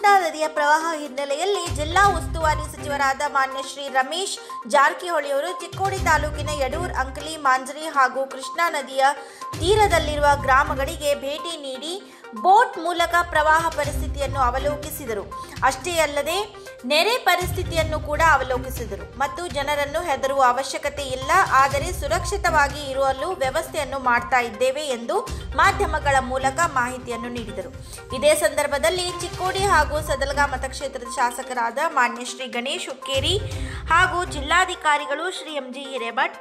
ಕೃಷ್ಣಾ ನದಿಯ ಪ್ರವಾಹ ಹಿನ್ನೆಲೆಯಲ್ಲಿ ಜಿಲ್ಲಾ ಉಸ್ತುವಾರಿ ಸಚಿವರಾದ ಮಾನ್ಯ ಶ್ರೀ ರಮೇಶ್ ಜಾರಕಿಹೊಳಿಯವರು ಚಿಕ್ಕೋಡಿ ತಾಲೂಕಿನ ಯಡೂರ್ ಅಂಕಲಿ ಮಾಂಜರಿ ಹಾಗೂ ಕೃಷ್ಣಾ ನದಿಯ ತೀರದಲ್ಲಿರುವ ಗ್ರಾಮಗಳಿಗೆ ಭೇಟಿ ನೀಡಿ ಬೋಟ್ ಮೂಲಕ ಪ್ರವಾಹ ಪರಿಸ್ಥಿತಿಯನ್ನು ಅವಲೋಕಿಸಿದರು ಅಷ್ಟೇ ಅಲ್ಲದೆ ನೆರೆ ಪರಿಸ್ಥಿತಿಯನ್ನು ಕೂಡ ಅವಲೋಕಿಸಿದರು ಮತ್ತು ಜನರನ್ನು ಹೆದರುವ ಅವಶ್ಯಕತೆ ಇಲ್ಲ ಆದರೆ ಸುರಕ್ಷಿತವಾಗಿ ಇರಲು ವ್ಯವಸ್ಥೆಯನ್ನು ಮಾಡ್ತಾ ಇದ್ದೇವೆ ಎಂದು ಮಾಧ್ಯಮಗಳ ಮೂಲಕ ಮಾಹಿತಿಯನ್ನು ನೀಡಿದರು ಇದೇ ಸಂದರ್ಭದಲ್ಲಿ ಚಿಕ್ಕೋಡಿ ಹಾಗೂ ಸದಲಗಾ ಮತಕ್ಷೇತ್ರದ ಶಾಸಕರಾದ ಮಾನ್ಯ ಶ್ರೀ ಗಣೇಶ್ ಹುಕ್ಕೇರಿ ಹಾಗೂ ಜಿಲ್ಲಾಧಿಕಾರಿಗಳು Shri MG Hirebhat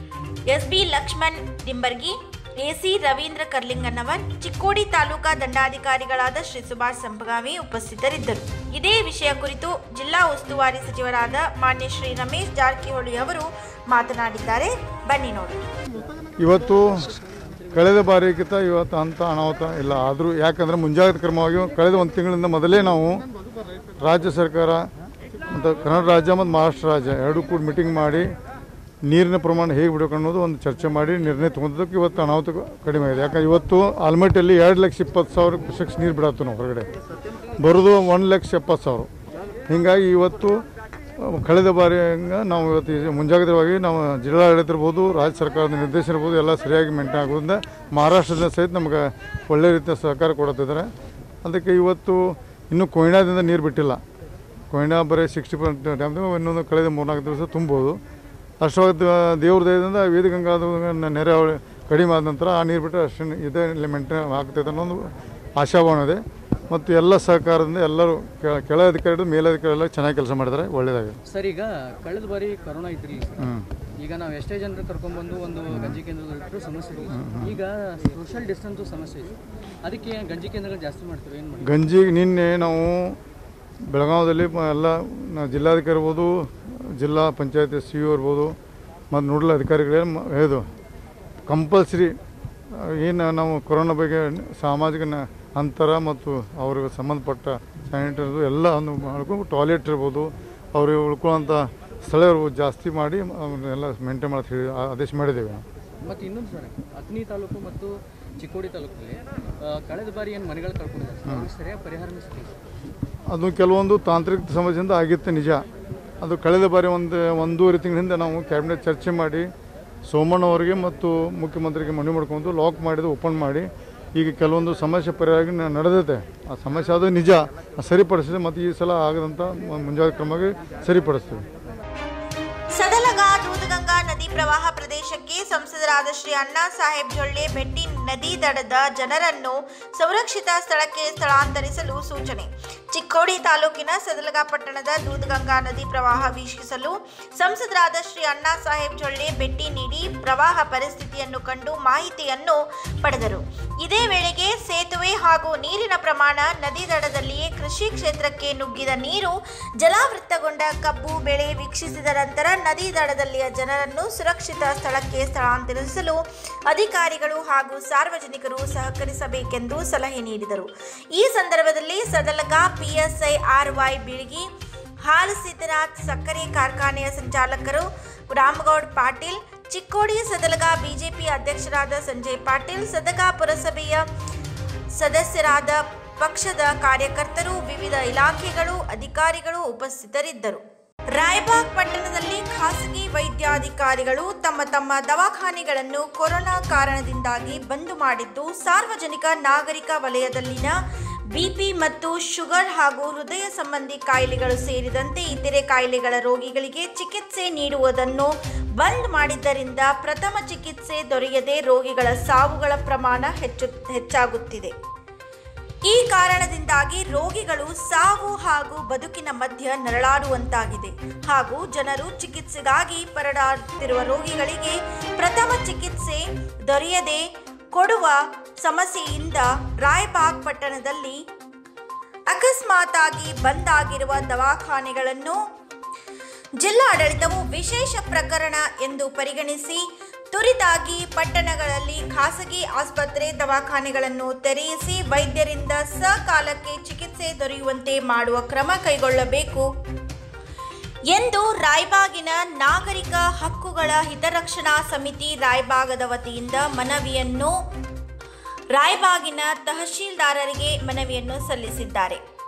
SB Lakshman Dimbargi AC Ravindra Karlingannavar Chikkodi taluka ದಂಡಾಧಿಕಾರಿಗಳಾದ ಶ್ರೀ ಸುಭಾಷ್ ಸಂಪಗಾವಿ ಉಪಸ್ಥಿತರಿದ್ದರು ಇದೇ ವಿಷಯ ಕುರಿತು ಜಿಲ್ಲಾ ಉಸ್ತುವಾರಿ ಸಚಿವರಾದ ಮಾನ್ಯ ಶ್ರೀ ರಮೇಶ್ ಜಾರಕಿಹೊಳಿ ಅವರು ಮಾತನಾಡಿದ್ದಾರೆ ಬನ್ನಿ ನೋಡಿ ಇವತ್ತು ಕಳೆದ ಬಾರಿಗಿಂತ ಇವತ್ತು ಅಂಥ ಅನಾಹುತ ಇಲ್ಲ ಆದರೂ ಯಾಕಂದರೆ ಮುಂಜಾಗ್ರತಾ ಕ್ರಮವಾಗಿ ಕಳೆದ ಒಂದು ತಿಂಗಳಿಂದ ಮೊದಲೇ ನಾವು ರಾಜ್ಯ ಸರ್ಕಾರ ಮತ್ತು ಕರ್ನಾಟಕ ರಾಜ್ಯ ಮತ್ತು ಮಹಾರಾಷ್ಟ್ರ ರಾಜ್ಯ ಎರಡೂ ಕೂಡ ಮೀಟಿಂಗ್ ಮಾಡಿ ನೀರಿನ ಪ್ರಮಾಣ ಹೇಗೆ ಬಿಡಬೇಕು ಅನ್ನೋದು ಒಂದು ಚರ್ಚೆ ಮಾಡಿ ನಿರ್ಣಯ ತೊಗೊಂಡದಕ್ಕೆ ಇವತ್ತು ಅನಾಹುತ ಕಡಿಮೆ ಆಗಿದೆ ಯಾಕಂದ್ರೆ ಇವತ್ತು ಆಲ್ಮಟ್ಟಿಯಲ್ಲಿ ಎರಡು ಲಕ್ಷ ಇಪ್ಪತ್ತು ಸಾವಿರ ಕ್ಯೂಸೆಕ್ಸ್ ನೀರು ಬಿಡತ್ತು ನಾವು ಹೊರಗಡೆ ಬರೋದು ಒಂದು ಲಕ್ಷ ಎಪ್ಪತ್ತು ಸಾವಿರ ಹೀಗಾಗಿ ಇವತ್ತು ಕಳೆದ ಬಾರಿ ಹಂಗ ನಾವು ಇವತ್ತು ಈ ಮುಂಜಾಗ್ರತವಾಗಿ ನಾವು ಜಿಲ್ಲಾಡಳಿತ ಇರ್ಬೋದು ರಾಜ್ಯ ಸರ್ಕಾರದ ನಿರ್ದೇಶನ ಇರ್ಬೋದು ಎಲ್ಲ ಸರಿಯಾಗಿ ಮೇಂಟೈನ್ ಆಗೋದ್ರಿಂದ ಮಹಾರಾಷ್ಟ್ರದಿಂದ ಸಹಿತ ನಮ್ಗೆ ಒಳ್ಳೆ ರೀತಿಯ ಸಹಕಾರ ಕೊಡುತ್ತಿದ್ದಾರೆ ಅದಕ್ಕೆ ಇವತ್ತು ಇನ್ನೂ ಕೊಯ್ನಾದಿಂದ ನೀರು ಬಿಟ್ಟಿಲ್ಲ ಕೊಯ್ನಾ ಬರೀ ಸಿಕ್ಸ್ಟಿ ಪರ್ಸೆಂಟ್ ಡ್ಯಾಮ್ ಇನ್ನೊಂದು ಕಳೆದ ಮೂರ್ನಾಲ್ಕು ದಿವಸ ತುಂಬೋದು ಅಷ್ಟವಾಗಿ ದೇವ್ರ ದಯದಿಂದ ವೇದಗಂಗಾದ ನೆರೆ ಕಡಿಮೆ ಆದ ನಂತರ ಆ ನೀರು ಬಿಟ್ಟರೆ ಅಷ್ಟು ಇದೇ ಮೇಂಟೈನ್ ಆಗ್ತೈತೆ ಅನ್ನೋ ಒಂದು ಆಶಾಭಾವನೆ ಇದೆ ಮತ್ತು ಎಲ್ಲ ಸಹಕಾರದಿಂದ ಎಲ್ಲರೂ ಕೆ- ಕೆಳ ಅಧಿಕಾರಿಗಳು ಮೇಲಧಿಕಾರಿ ಎಲ್ಲ ಚೆನ್ನಾಗಿ ಕೆಲಸ ಮಾಡಿದ್ದಾರೆ ಒಳ್ಳೆಯದಾಗಿದೆ ಸರ್ ಈಗ ಕಳೆದ ಬಾರಿ ಕರೋನಾ ಇದ್ರಿ ಹ್ಞೂ ಈಗ ನಾವು ಎಷ್ಟೇ ಜನರು ಕರ್ಕೊಂಡ್ಬಂದು ಒಂದು ಗಂಜಿ ಕೇಂದ್ರದಲ್ಲಿ ಇಟ್ಟರು ಸಮಸ್ಯೆ ಇಲ್ಲ ಈಗ ಸೋಷಿಯಲ್ ಡಿಸ್ಟೆನ್ಸು ಸಮಸ್ಯೆ ಇದೆ ಅದಕ್ಕೆ ಗಂಜಿ ಕೇಂದ್ರಗಳು ಜಾಸ್ತಿ ಮಾಡ್ತೀವಿ ಏನು ಮಾಡಿ ಗಂಜಿಗೆ ನಿನ್ನೆ ನಾವು ಬೆಳಗಾವದಲ್ಲಿ ಮ- ಎಲ್ಲ ನಾವು ಜಿಲ್ಲಾಧಿಕಾರಿ ಇರ್ಬೋದು ಜಿಲ್ಲಾ ಪಂಚಾಯತ್ ಸಿ ಯು ಇರ್ಬೋದು ಮತ್ತು ನೋಡಲ್ ಅಧಿಕಾರಿಗಳೇ ಮ- ಇದು ಕಂಪಲ್ಸರಿ ಏನು ನಾವು ಕೊರೋನಾ ಬಗ್ಗೆ ಸಾಮಾಜಿಕ ನ- ಅಂತರ ಮತ್ತು ಅವ್ರಿಗೆ ಸಂಬಂಧಪಟ್ಟ ಸ್ಯಾನಿಟೈಸರ್ ಎಲ್ಲ ಒಂದು ಮಾಡ್ಕೊಂಡು ಟಾಯ್ಲೆಟ್ ಇರ್ಬೋದು ಅವ್ರಿಗೆ ಉಳ್ಕೊಳ್ಳೋಂಥ ಸ್ಥಳ ಇರ್ಬೋದು ಜಾಸ್ತಿ ಮಾಡಿ ಅವನ್ನೆಲ್ಲ ಮೇಂಟೈನ್ ಮಾಡಿ ಹೇಳಿ ಆ- ಆದೇಶ ಮಾಡಿದ್ದೇವೆ ನಾವು ಮತ್ತು ಇನ್ನೊಂದು ಸರ್ ಅಗ್ನಿ ತಾಲೂಕು ಮತ್ತು ಚಿಕ್ಕೋಡಿ ತಾಲೂಕಲ್ಲಿ ಆ, ಕಳೆದ ಬಾರಿ ಏನು ಮನೆಗಳು ಕಳ್ಕೊಂಡಿದ್ದಾರೆ ಸರ್ ಅವ್ರಿಗೆ ಸರಿಯಾಗಿ ಪರಿಹಾರನೂ ಸಿಕ್ಕಿಲ್ಲ ಅದು ಕೆಲವೊಂದು ತಾಂತ್ರಿಕ ಸಮಸ್ಯೆಯಿಂದ ಆಗಿತ್ತು ನಿಜ ಅದು ಕಳೆದ ಬಾರಿ ಒಂದು ಒಂದೂವರೆ ತಿಂಗಳಿಂದ ನಾವು ಕ್ಯಾಬಿನೆಟ್ ಚರ್ಚೆ ಮಾಡಿ ಸೋಮಣ್ಣವರಿಗೆ ಮತ್ತು ಮುಖ್ಯಮಂತ್ರಿಗೆ ಮನವಿ ಮಾಡ್ಕೊಂಡು ಲಾಕ್ ಮಾಡಿದ್ದು ಓಪನ್ ಮಾಡಿ ಈಗ ಕೆಲವೊಂದು ಸಮಸ್ಯೆ ಪರಿಹಾರ ನ- ನಡೆದೈತೆ ಆ ಸಮಸ್ಯೆ ಅದು ನಿಜ ಅದು ಸರಿಪಡಿಸಿದೆ ಮತ್ತು ಈ ಸಲ ಆಗದಂಥ ಮುಂಜಾಗ್ರತಾ ಕ್ರಮವಾಗಿ ಸರಿಪಡಿಸ್ತೀವಿ ಸದಲಗ ದೂದಗಂಗಾ ನದಿ ಪ್ರವಾಹ ಪ್ರದೇಶಕ್ಕೆ ಸಂಸದರಾದ ಶ್ರೀ ಅಣ್ಣಾ ಸಾಹೇಬ್ ಜೊಳ್ಳೆ ಭೇಟಿ ನದಿ ದಡದ ಜನರನ್ನು ಸುರಕ್ಷಿತ ಸ್ಥಳಕ್ಕೆ ಸ್ಥಳಾಂತರಿಸಲು ಸೂಚನೆ ಚಿಕ್ಕೋಡಿ ತಾಲೂಕಿನ ಸದಲಗ ಪಟ್ಟಣದ ದೂದಗಂಗಾ ನದಿ ಪ್ರವಾಹ ವೀಕ್ಷಿಸಲು ಸಂಸದರಾದ ಶ್ರೀ ಅಣ್ಣಾ ಸಾಹೇಬ್ ಜೊಳ್ಳೆ ಭೇಟಿ ನೀಡಿ ಪ್ರವಾಹ ಪರಿಸ್ಥಿತಿಯನ್ನು ಕಂಡು ಮಾಹಿತಿಯನ್ನು ಪಡೆದರು ಇದೇ ವೇಳೆಗೆ ಸೇತುವೆ ಹಾಗೂ ನೀರಿನ ಪ್ರಮಾಣ ನದಿ ದಡದಲ್ಲಿಯೇ ಕೃಷಿ ಕ್ಷೇತ್ರಕ್ಕೆ ನುಗ್ಗಿದ ನೀರು ಜಲಾವೃತಗೊಂಡ ಕಬ್ಬು ಬೆಳೆ ವೀಕ್ಷಿಸಿದ ನಂತರ ನದಿ ದಡದಲ್ಲಿಯ ಜನರನ್ನು ಸುರಕ್ಷಿತ ಸ್ಥಳಕ್ಕೆ ಸ್ಥಳಾಂತರಿಸಲು ಅಧಿಕಾರಿಗಳು ಹಾಗೂ ಸಾರ್ವಜನಿಕರು ಸಹಕರಿಸಬೇಕೆಂದು ಸಲಹೆ ನೀಡಿದರು ಈ ಸಂದರ್ಭದಲ್ಲಿ Sadalaga PSI R Y Bilgi Hal Siddanath ಸಕ್ಕರೆ ಕಾರ್ಖಾನೆಯ ಸಂಚಾಲಕರು ರಾಮಗೌಡ್ ಪಾಟೀಲ್ ಚಿಕ್ಕೋಡಿ ಸದಲಗ ಬಿಜೆಪಿ ಅಧ್ಯಕ್ಷರಾದ ಸಂಜಯ್ ಪಾಟೀಲ್ ಸದಗ ಪುರಸಭೆಯ ಸದಸ್ಯರಾದ ಪಕ್ಷದ ಕಾರ್ಯಕರ್ತರು ವಿವಿಧ ಇಲಾಖೆಗಳು ಅಧಿಕಾರಿಗಳು ಉಪಸ್ಥಿತರಿದ್ದರು ರಾಯಬಾಗ್ ಪಟ್ಟಣದಲ್ಲಿ ಖಾಸಗಿ ವೈದ್ಯಾಧಿಕಾರಿಗಳು ತಮ್ಮ ತಮ್ಮ ದವಾಖಾನೆಗಳನ್ನು ಕೊರೋನಾ ಕಾರಣದಿಂದಾಗಿ ಬಂದ್ ಮಾಡಿದ್ದು ಸಾರ್ವಜನಿಕ ನಾಗರಿಕ ವಲಯದಲ್ಲಿನ ಬಿಪಿ ಮತ್ತು ಶುಗರ್ ಹಾಗೂ ಹೃದಯ ಸಂಬಂಧಿ ಕಾಯಿಲೆಗಳು ಸೇರಿದಂತೆ ಇತರೆ ಕಾಯಿಲೆಗಳ ರೋಗಿಗಳಿಗೆ ಚಿಕಿತ್ಸೆ ನೀಡುವುದನ್ನು ಬಂದ್ ಮಾಡಿದ್ದರಿಂದ ಪ್ರಥಮ ಚಿಕಿತ್ಸೆ ದೊರೆಯದೆ ರೋಗಿಗಳ ಸಾವುಗಳ ಪ್ರಮಾಣ ಹೆಚ್ಚು ಹೆಚ್ಚಾಗುತ್ತಿದೆ ಈ ಕಾರಣದಿಂದಾಗಿ ರೋಗಿಗಳು ಸಾವು ಹಾಗೂ ಬದುಕಿನ ಮಧ್ಯ ನರಳಾಡುವಂತಾಗಿದೆ ಹಾಗೂ ಜನರು ಚಿಕಿತ್ಸೆಗಾಗಿ ಪರದಾಡುತ್ತಿರುವ ರೋಗಿಗಳಿಗೆ ಪ್ರಥಮ ಚಿಕಿತ್ಸೆ ದೊರೆಯದೆ ಕೊಡುವ ಸಮಸ್ಯೆಯಿಂದ ರಾಯಬಾಗ್ ಪಟ್ಟಣದಲ್ಲಿ ಅಕಸ್ಮಾತಾಗಿ ಬಂದ್ ಆಗಿರುವ ದವಾಖಾನೆಗಳನ್ನು ಜಿಲ್ಲಾಡಳಿತವು ವಿಶೇಷ ಪ್ರಕರಣ ಎಂದು ಪರಿಗಣಿಸಿ ತುರಿತಾಗಿ ಪಟ್ಟಣಗಳಲ್ಲಿ ಖಾಸಗಿ ಆಸ್ಪತ್ರೆ ದವಾಖಾನೆಗಳನ್ನು ತೆರೆಯಿಸಿ ವೈದ್ಯರಿಂದ ಸಕಾಲಕ್ಕೆ ಚಿಕಿತ್ಸೆ ದೊರೆಯುವಂತೆ ಮಾಡುವ ಕ್ರಮ ಕೈಗೊಳ್ಳಬೇಕು ಎಂದು ರಾಯಬಾಗಿನ ನಾಗರಿಕ ಹಕ್ಕುಗಳ ಹಿತರಕ್ಷಣಾ ಸಮಿತಿ ರಾಯಬಾಗದ ವತಿಯಿಂದ ಮನವಿಯನ್ನು ರಾಯಬಾಗಿನ ತಹಶೀಲ್ದಾರರಿಗೆ ಮನವಿಯನ್ನು ಸಲ್ಲಿಸಿದ್ದಾರೆ